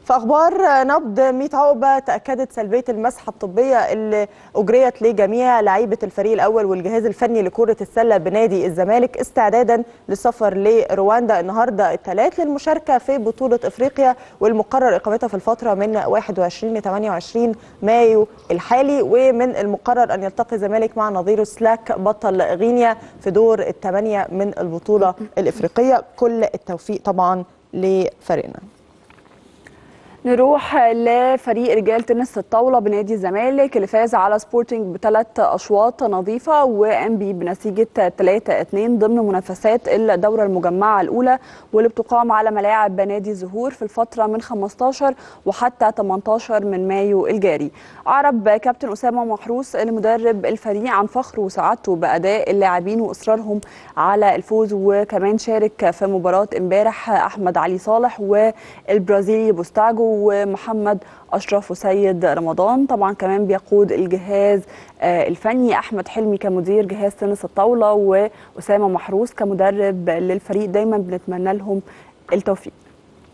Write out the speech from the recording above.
في اخبار نبض 100 عقبه تاكدت سلبيه المسحه الطبيه اللي اجريت لجميع لعيبه الفريق الاول والجهاز الفني لكره السله بنادي الزمالك استعدادا للسفر لرواندا النهارده الثلاث للمشاركه في بطوله افريقيا والمقرر اقامتها في الفتره من 21 ل 28 مايو الحالي ومن المقرر ان يلتقي الزمالك مع نظيره سلاك بطل غينيا في دور الثمانيه من البطوله الافريقيه كل التوفيق طبعا لفريقنا نروح لفريق رجال تنس الطاوله بنادي الزمالك اللي فاز على سبورتنج بثلاث اشواط نظيفه وقام بيه بنتيجه 3 2 ضمن منافسات الدوره المجمعه الاولى واللي بتقام على ملاعب نادي الزهور في الفتره من 15 وحتى 18 من مايو الجاري. اعرب كابتن اسامه محروس المدرب الفريق عن فخره وسعادته باداء اللاعبين واصرارهم على الفوز وكمان شارك في مباراه امبارح احمد علي صالح والبرازيلي بوستاجو ومحمد اشرف وسيد رمضان طبعا كمان بيقود الجهاز الفني احمد حلمي كمدير جهاز تنس الطاوله واسامه محروس كمدرب للفريق دايما بنتمنى لهم التوفيق